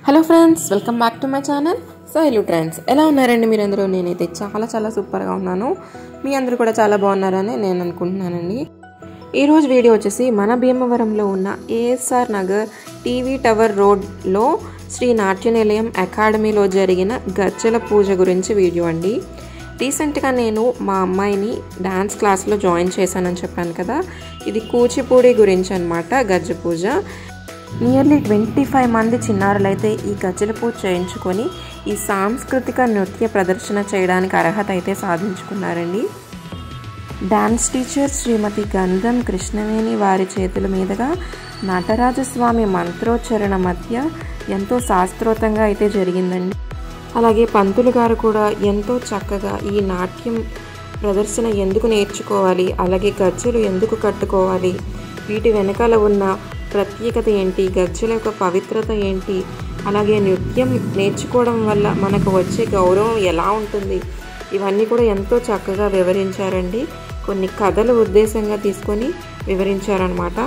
hello friends welcome back to my channel so hello friends ఎలా ఉన్నారండి మీరందరూ నేనైతే చాలా చాలా సూపర్గా ఉన్నాను మీ అందరూ కూడా చాలా బాగున్నారని నేను అనుకుంటున్నానండి ఈరోజు వీడియో వచ్చేసి మన భీమవరంలో ఉన్న ఏఎస్ఆర్ నగర్ టీవీ టవర్ రోడ్లో శ్రీ నాట్య నిలయం అకాడమీలో జరిగిన గజ్జల పూజ గురించి వీడియో అండి రీసెంట్గా నేను మా అమ్మాయిని డ్యాన్స్ క్లాస్లో జాయిన్ చేశానని చెప్పాను కదా ఇది కూచిపూడి గురించి అనమాట గజ్జ పూజ నియర్లీ ట్వంటీ ఫైవ్ మంది చిన్నారులైతే ఈ గజ్జల పూజ చేయించుకొని ఈ సాంస్కృతిక నృత్య ప్రదర్శన చేయడానికి అర్హత అయితే సాధించుకున్నారండి డాన్స్ టీచర్ శ్రీమతి గంధం కృష్ణవేణి వారి చేతుల మీదుగా నటరాజస్వామి మంత్రోచ్చరణ మధ్య ఎంతో శాస్త్రోతంగా అయితే జరిగిందండి అలాగే పంతులు గారు కూడా ఎంతో చక్కగా ఈ నాట్యం ప్రదర్శన ఎందుకు నేర్చుకోవాలి అలాగే గజ్జలు ఎందుకు కట్టుకోవాలి వీటి వెనకాల ఉన్న ప్రత్యేకత ఏంటి గజ్జల యొక్క పవిత్రత ఏంటి అలాగే నృత్యం నేర్చుకోవడం వల్ల మనకు వచ్చే గౌరవం ఎలా ఉంటుంది ఇవన్నీ కూడా ఎంతో చక్కగా వివరించారండి కొన్ని కథలు ఉద్దేశంగా తీసుకొని వివరించారనమాట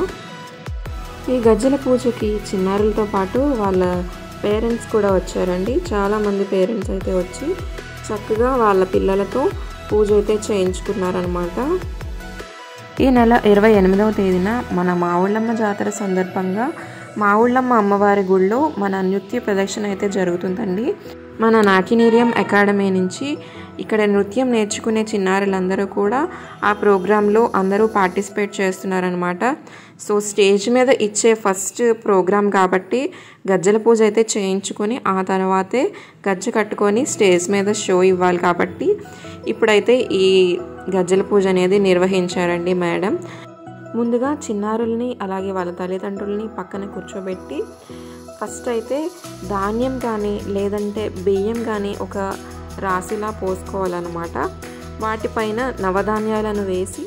ఈ గజ్జల పూజకి చిన్నారులతో పాటు వాళ్ళ పేరెంట్స్ కూడా వచ్చారండి చాలామంది పేరెంట్స్ అయితే వచ్చి చక్కగా వాళ్ళ పిల్లలతో పూజ అయితే చేయించుకున్నారనమాట ఈ నెల ఇరవై ఎనిమిదవ తేదీన మన మావుళ్ళమ్మ జాతర సందర్భంగా మావుళ్ళమ్మ అమ్మవారి గుళ్ళో మన నృత్య ప్రదర్శన అయితే జరుగుతుందండి మన నాట్యనీర్యం అకాడమీ నుంచి ఇక్కడ నృత్యం నేర్చుకునే చిన్నారులందరూ కూడా ఆ ప్రోగ్రాంలో అందరూ పార్టిసిపేట్ చేస్తున్నారనమాట సో స్టేజ్ మీద ఇచ్చే ఫస్ట్ ప్రోగ్రామ్ కాబట్టి గజ్జల పూజ అయితే చేయించుకొని ఆ తర్వాతే గజ్జ కట్టుకొని స్టేజ్ మీద షో ఇవ్వాలి కాబట్టి ఇప్పుడైతే ఈ గజ్జల పూజ అనేది నిర్వహించారండి మేడం ముందుగా చిన్నారుల్ని అలాగే వాళ్ళ తల్లిదండ్రుల్ని పక్కన కూర్చోబెట్టి ఫస్ట్ అయితే ధాన్యం కానీ లేదంటే బియ్యం కానీ ఒక రాశిలా పోసుకోవాలన్నమాట వాటిపైన నవధాన్యాలను వేసి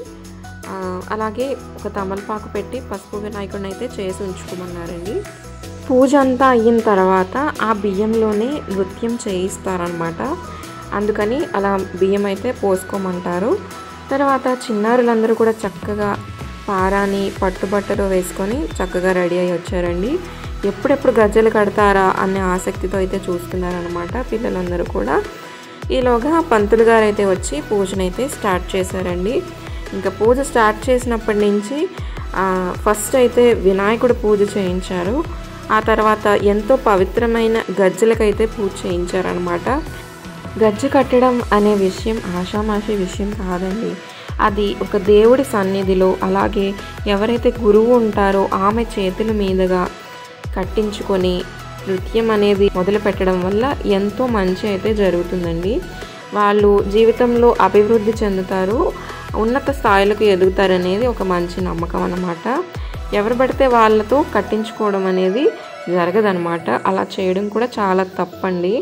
అలాగే ఒక తమలపాకు పెట్టి పసుపు వినాయకుడిని అయితే చేసి ఉంచుకోమన్నారండి పూజ అంతా అయిన తర్వాత ఆ బియ్యంలోనే నృత్యం చేయిస్తారనమాట అందుకని అలా బియ్యం అయితే పోసుకోమంటారు తర్వాత చిన్నారులందరూ కూడా చక్కగా పారాని పట్టుబట్టలు వేసుకొని చక్కగా రెడీ అయ్యి వచ్చారండి ఎప్పుడెప్పుడు గజ్జలు కడతారా అనే ఆసక్తితో అయితే చూస్తున్నారనమాట పిల్లలందరూ కూడా ఈలోగా పంతులు గారు అయితే వచ్చి పూజనైతే స్టార్ట్ చేశారండి ఇంకా పూజ స్టార్ట్ చేసినప్పటి నుంచి ఫస్ట్ అయితే వినాయకుడు పూజ చేయించారు ఆ తర్వాత ఎంతో పవిత్రమైన గజ్జలకైతే పూజ చేయించారనమాట గజ్జ కట్టడం అనే విషయం ఆషామాషి విషయం కాదండి అది ఒక దేవుడి సన్నిధిలో అలాగే ఎవరైతే గురువు ఉంటారో ఆమె చేతుల మీదుగా కట్టించుకొని నృత్యం అనేది మొదలు పెట్టడం వల్ల ఎంతో మంచి అయితే జరుగుతుందండి వాళ్ళు జీవితంలో అభివృద్ధి చెందుతారు ఉన్నత స్థాయిలకు ఎదుగుతారనేది ఒక మంచి నమ్మకం అన్నమాట ఎవరు పడితే వాళ్ళతో కట్టించుకోవడం అనేది జరగదనమాట అలా చేయడం కూడా చాలా తప్పండి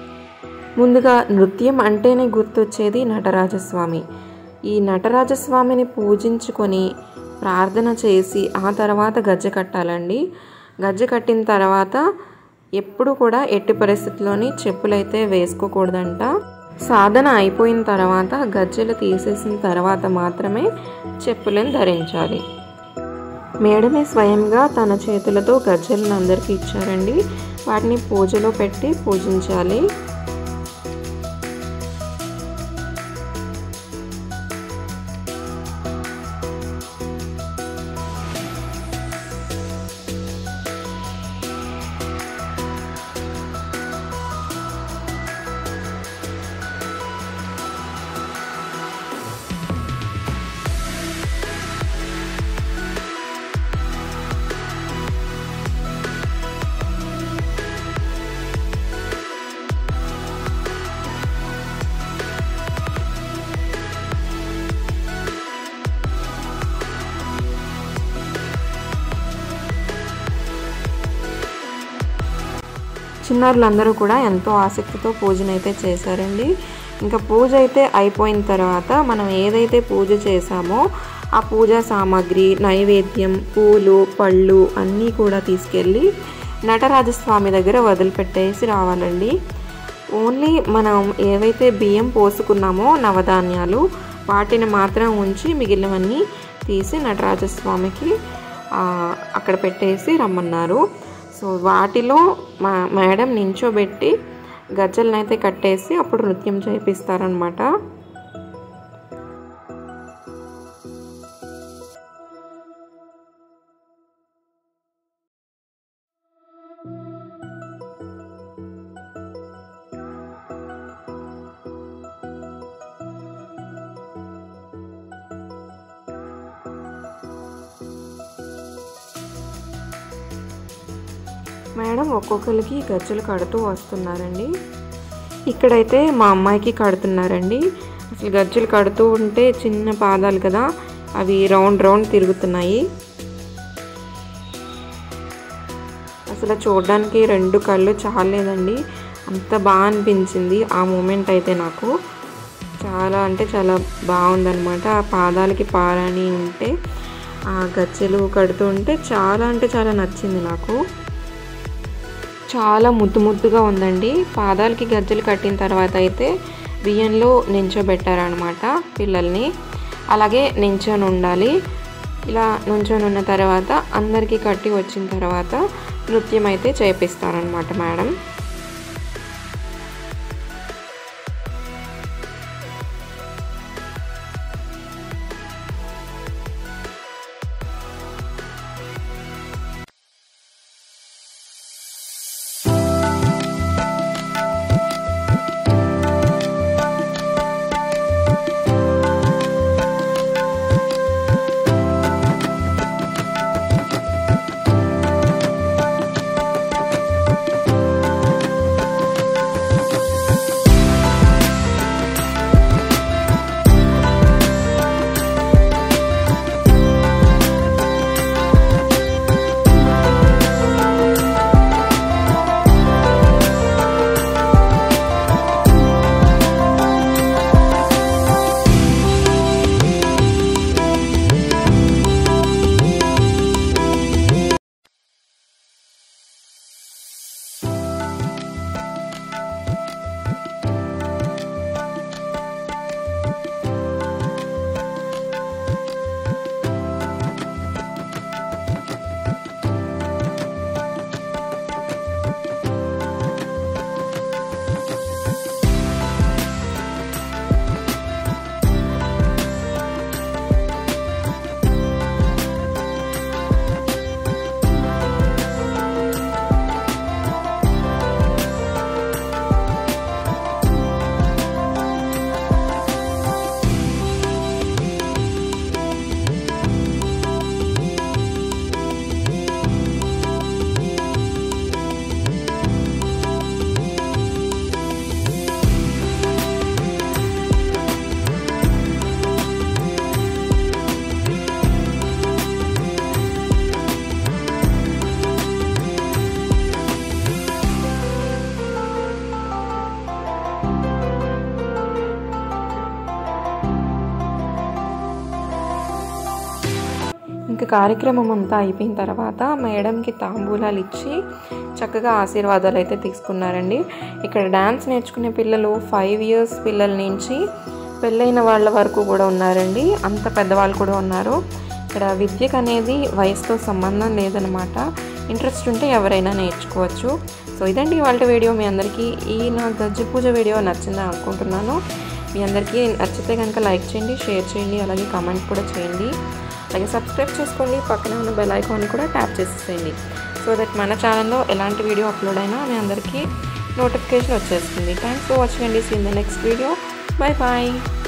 ముందుగా నృత్యం అంటేనే గుర్తొచ్చేది నటరాజస్వామి ఈ నటరాజస్వామిని పూజించుకొని ప్రార్థన చేసి ఆ తర్వాత గజ్జ కట్టాలండి గజ్జ కట్టిన తర్వాత ఎప్పుడు కూడా ఎట్టి పరిస్థితుల్లోని చెప్పులైతే వేసుకోకూడదంట సాధన అయిపోయిన తర్వాత గజ్జలు తీసేసిన తర్వాత మాత్రమే చెప్పులను ధరించాలి మేడమే స్వయంగా తన చేతులతో గజ్జలను అందరికీ ఇచ్చారండి వాటిని పూజలో పెట్టి పూజించాలి చిన్నారులందరూ కూడా ఎంతో ఆసక్తితో పూజనైతే చేశారండి ఇంకా పూజ అయితే అయిపోయిన తర్వాత మనం ఏదైతే పూజ చేసామో ఆ పూజా సామాగ్రి నైవేద్యం పూలు పళ్ళు అన్నీ కూడా తీసుకెళ్ళి నటరాజస్వామి దగ్గర వదిలిపెట్టేసి రావాలండి ఓన్లీ మనం ఏవైతే బియ్యం పోసుకున్నామో నవధాన్యాలు వాటిని మాత్రం ఉంచి మిగిలినవన్నీ తీసి నటరాజస్వామికి అక్కడ పెట్టేసి రమ్మన్నారు సో వాటిలో మా మేడం నించోబెట్టి గజ్జలను అయితే కట్టేసి అప్పుడు నృత్యం చేపిస్తారనమాట మేడం ఒక్కొక్కరికి గజ్జలు కడుతూ వస్తున్నారండి ఇక్కడైతే మా అమ్మాయికి కడుతున్నారండి అసలు గజ్జలు కడుతూ ఉంటే చిన్న పాదాలు కదా అవి రౌండ్ రౌండ్ తిరుగుతున్నాయి అసలు చూడడానికి రెండు కళ్ళు చాలేదండి అంత బాగా అనిపించింది ఆ మూమెంట్ అయితే నాకు చాలా అంటే చాలా బాగుందనమాట ఆ పాదాలకి పారాని ఉంటే ఆ గజ్జలు కడుతూ ఉంటే చాలా అంటే చాలా నచ్చింది నాకు చాలా ముద్దు ముద్దుగా ఉందండి పాదాలకి గజ్జలు కట్టిన తర్వాత అయితే బియ్యంలో నించోబెట్టారనమాట పిల్లల్ని అలాగే నించొని ఉండాలి ఇలా నుంచొని ఉన్న తర్వాత అందరికీ కట్టి వచ్చిన తర్వాత నృత్యం అయితే చేపిస్తారనమాట మేడం ఇంకా కార్యక్రమం అంతా అయిపోయిన తర్వాత మేడంకి తాంబూలాలు ఇచ్చి చక్కగా ఆశీర్వాదాలు అయితే తీసుకున్నారండి ఇక్కడ డ్యాన్స్ నేర్చుకునే పిల్లలు ఫైవ్ ఇయర్స్ పిల్లల నుంచి పెళ్ళైన వాళ్ళ వరకు కూడా ఉన్నారండి అంత పెద్దవాళ్ళు కూడా ఉన్నారు ఇక్కడ విద్యకు అనేది వయసుతో సంబంధం లేదనమాట ఇంట్రెస్ట్ ఉంటే ఎవరైనా నేర్చుకోవచ్చు సో ఇదండి వాళ్ళ వీడియో మీ అందరికీ ఈ నా గజ్జి పూజ వీడియో నచ్చిందని అనుకుంటున్నాను మీ అందరికీ నచ్చితే కనుక లైక్ చేయండి షేర్ చేయండి అలాగే కామెంట్ కూడా చేయండి అలాగే సబ్స్క్రైబ్ చేసుకోండి పక్కనే ఉన్న బెల్ ఐకాన్ కూడా ట్యాప్ చేసేసేయండి సో దట్ మన ఛానల్లో ఎలాంటి వీడియో అప్లోడ్ అయినా మీ అందరికీ నోటిఫికేషన్ వచ్చేస్తుంది థ్యాంక్స్ ఫర్ వాచింగ్ అండి see in the next video bye bye